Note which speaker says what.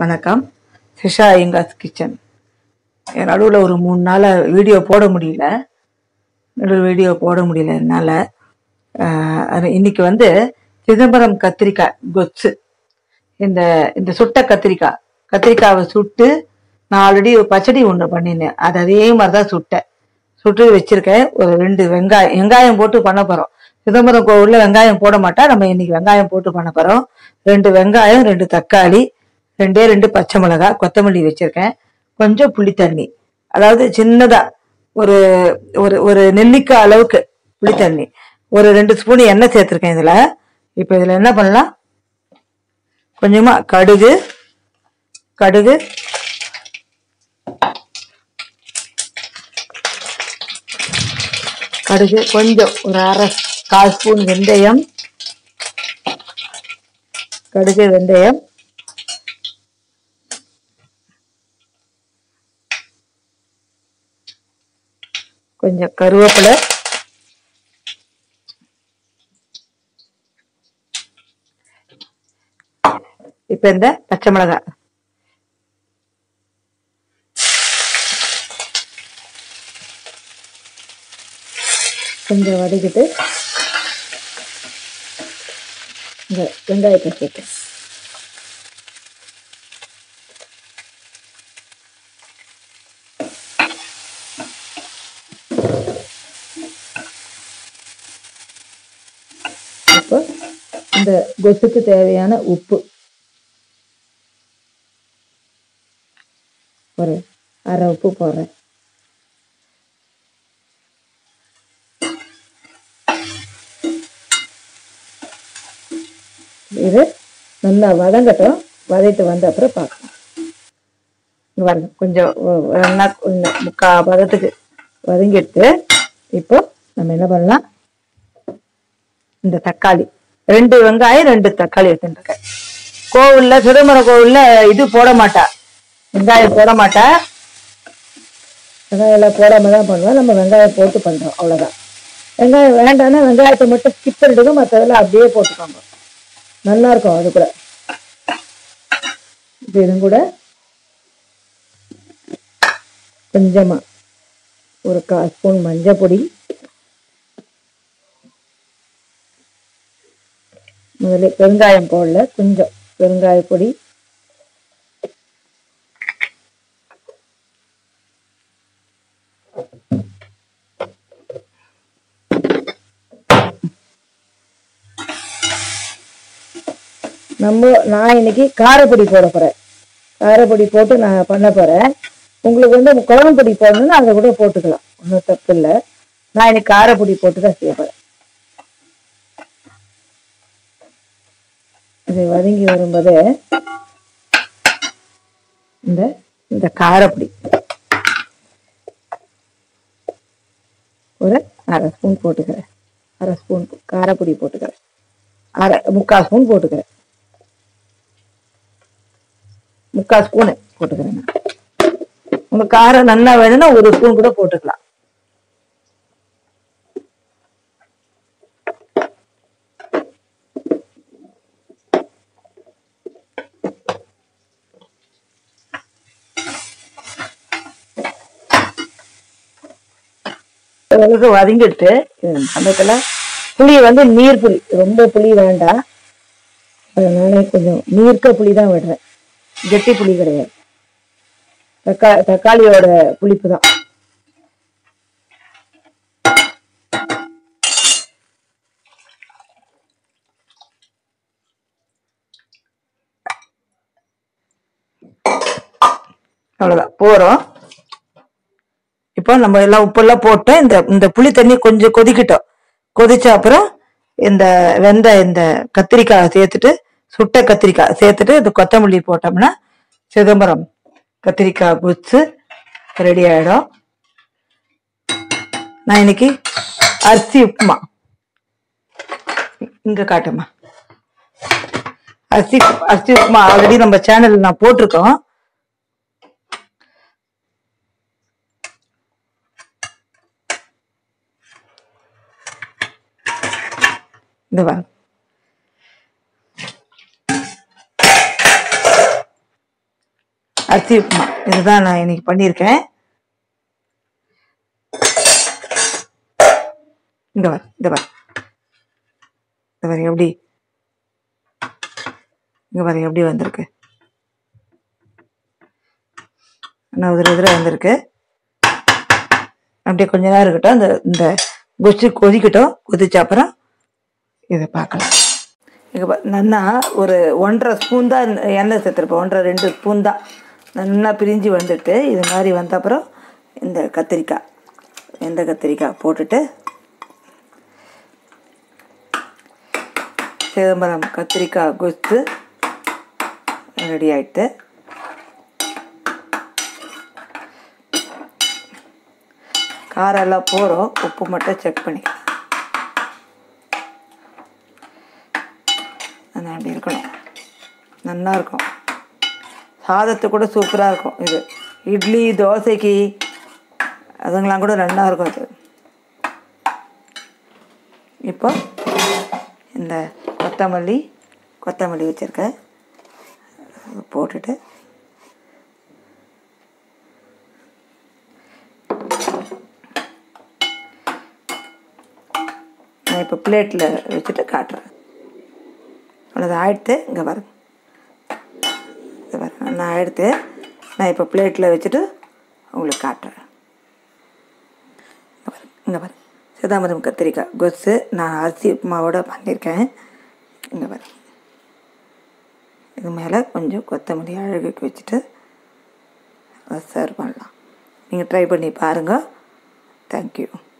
Speaker 1: வணக்கம் சிஷா ஐயங்காஸ் கிச்சன் நடுவில் ஒரு மூணு நாளாக வீடியோ போட முடியல நடுவில் வீடியோ போட முடியல என்னால் ஆஹ் அது இன்னைக்கு வந்து சிதம்பரம் கத்திரிக்காய் கொச்சு இந்த இந்த சுட்ட கத்திரிக்காய் கத்திரிக்காவை சுட்டு நான் ஆல்ரெடி பச்சடி ஒன்று பண்ணினேன் அது அதே மாதிரி தான் சுட்டேன் சுட்டு வச்சிருக்கேன் ஒரு ரெண்டு வெங்காயம் வெங்காயம் போட்டு பண்ண போகிறோம் சிதம்பரம் கோவில்ல வெங்காயம் போட மாட்டா நம்ம இன்னைக்கு வெங்காயம் போட்டு பண்ண போகிறோம் ரெண்டு வெங்காயம் ரெண்டு தக்காளி ரெண்டே ரெண்டு பச்சை மிளகாய் கொத்தமல்லி வச்சிருக்கேன் கொஞ்சம் புளி தண்ணி அதாவது சின்னதா ஒரு ஒரு ஒரு நெல்லிக்காய் அளவுக்கு புளி தண்ணி ஒரு ரெண்டு ஸ்பூன் எண்ணெய் சேர்த்துருக்கேன் இதுல இப்போ இதுல என்ன பண்ணலாம் கொஞ்சமா கடுகு கடுகு கடுகு கொஞ்சம் ஒரு அரை கால் ஸ்பூன் வெந்தயம் கடுகு வெந்தயம் கொஞ்சம் கருவேப்பிலை இப்ப இந்த பச்சை மிளகாய் கொஞ்சம் வதக்கிட்டு இந்த வெங்காயத்தை சேர்த்து இப்போ இந்த கொசுக்கு தேவையான உப்பு ஒரு அரை உப்பு போடுறேன் இது நல்லா வதங்கட்டும் வதக்கிட்டு வந்த அப்புறம் பார்க்கலாம் இங்க பாருங்க கொஞ்சம் ஒ- ஒரு நல்லா கொஞ்சம் முக்கா பதத்துக்கு வதங்கிட்டு இப்போ நம்ம என்ன பண்ணலாம் இந்த தக்காளி ரெண்டு வெங்காயம் ரெண்டு தக்காளி எடுத்துருக்கேன் கோவில்ல சிதம்பரம் கோவில்ல இது போட மாட்டா வெங்காயம் போட மாட்டா வெங்காயம் எல்லாம் போடாம தான் பண்ணுவோம் நம்ம வெங்காயம் போட்டு பண்றோம் அவ்வளவுதான் வெங்காயம் வேண்டாம்னா வெங்காயத்தை மட்டும் ஸ்கிப் பண்ணிட்டு மற்றதெல்லாம் அப்படியே போட்டுக்கோங்க நல்லா இருக்கும் அது கூட இப்போ இதுவும் கூட கொஞ்சமா ஒரு கால் ஸ்பூன் மஞ்சள் பொடி முதல்ல பெருங்காயம் போடல கொஞ்சம் பெருங்காய பொடி நம்ம நான் இன்னைக்கு காரப்பொடி போட போறேன் காரப்பொடி போட்டு நான் பண்ண போறேன் உங்களுக்கு வந்து குழம்பு பொடி போடணும்னா அதை கூட போட்டுக்கலாம் ஒன்றும் தப்பு இல்லை நான் இன்னைக்கு காரப்பொடி போட்டு தான் செய்ய போறேன் இது வதங்கி வரும்போது இந்த இந்த காரப்பொடி ஒரு அரை ஸ்பூன் போட்டுக்கிறேன் அரை ஸ்பூன் காரப்பொடி போட்டுக்கிறேன் அரை முக்கால் ஸ்பூன் போட்டுக்கிறேன் முக்கால் ஸ்பூனு போட்டுக்கிறேன் நான் உங்க காரம் நல்லா வேணும்னா ஒரு ஸ்பூன் கூட போட்டுக்கலாம் அளவுக்கு வதங்கிட்டு இது சமயத்துல புளி வந்து நீர் புளி ரொம்ப புளி வேண்டாம் அதனால கொஞ்சம் நீர்க்க புளி தான் விடுறேன் கெட்டி புளி கிடையாது தக்கா தக்காளியோட புளிப்பு தான் அவ்வளவுதான் போறோம் இப்போ நம்ம எல்லாம் உப்பெல்லாம் போட்டு இந்த இந்த புளி தண்ணி கொஞ்சம் கொதிக்கட்டும் கொதிச்ச அப்புறம் இந்த வெந்த இந்த கத்திரிக்காய் சேர்த்துட்டு சுட்ட கத்திரிக்காய் சேர்த்துட்டு இந்த கொத்தமல்லி போட்டோம்னா சிதம்பரம் கத்திரிக்காய் குச்சு ரெடி ஆயிடும் நான் இன்னைக்கு அரிசி உப்புமா இங்க காட்டுமா அரிசி அரிசி உப்புமா ஆல்ரெடி நம்ம சேனல் நான் போட்டிருக்கோம் இந்த பாருங்க அரிசி உப்புமா இதுதான் நான் இன்னைக்கு பண்ணியிருக்கேன் இந்த பாரு இந்த பாரு இந்த பாரு எப்படி இங்க பாரு எப்படி வந்திருக்கு இன்னும் உதிர உதிர வந்திருக்கு அப்படியே கொஞ்ச நேரம் இருக்கட்டும் இந்த இந்த கொச்சு கொதிக்கட்டும் கொதிச்ச அப்புறம் இதை பார்க்கலாம் இங்கே பா நன்னா ஒரு ஒன்றரை ஸ்பூன் தான் இந்த எண்ணெய் சேர்த்துருப்பேன் ஒன்றரை ரெண்டு ஸ்பூன் தான் நல்லா பிரிஞ்சு வந்துட்டு இது மாதிரி வந்த அப்புறம் இந்த கத்திரிக்காய் எந்த கத்திரிக்காய் போட்டுட்டு சிதம்பரம் கத்திரிக்காய் கொத்து ரெடி ஆயிட்டு காரம் எல்லாம் போகிறோம் உப்பு மட்டும் செக் பண்ணிக்கலாம் அது அப்படி இருக்கணும் நல்லா இருக்கும் சாதத்துக்கு கூட சூப்பராக இருக்கும் இது இட்லி தோசைக்கு அதுங்கெல்லாம் கூட நல்லா இருக்கும் அது இப்போ இந்த கொத்தமல்லி கொத்தமல்லி வச்சுருக்கேன் அதை போட்டுட்டு நான் இப்போ பிளேட்டில் வச்சுட்டு காட்டுறேன் அவ்வளோது ஆயிடுத்து இங்கே பாருங்க இங்கே பாருங்க நான் எடுத்து நான் இப்போ பிளேட்டில் வச்சுட்டு உங்களுக்கு காட்டுறேன் இங்கே பாருங்க இங்கே பாருங்க சிதாம்பரம் கத்திரிக்காய் கொசு நான் அரிசி உப்புமாவோட பண்ணியிருக்கேன் இங்கே பாருங்க இது மேலே கொஞ்சம் கொத்தமல்லி அழகுக்கு வச்சுட்டு சர்வ் பண்ணலாம் நீங்கள் ட்ரை பண்ணி பாருங்கள் தேங்க்யூ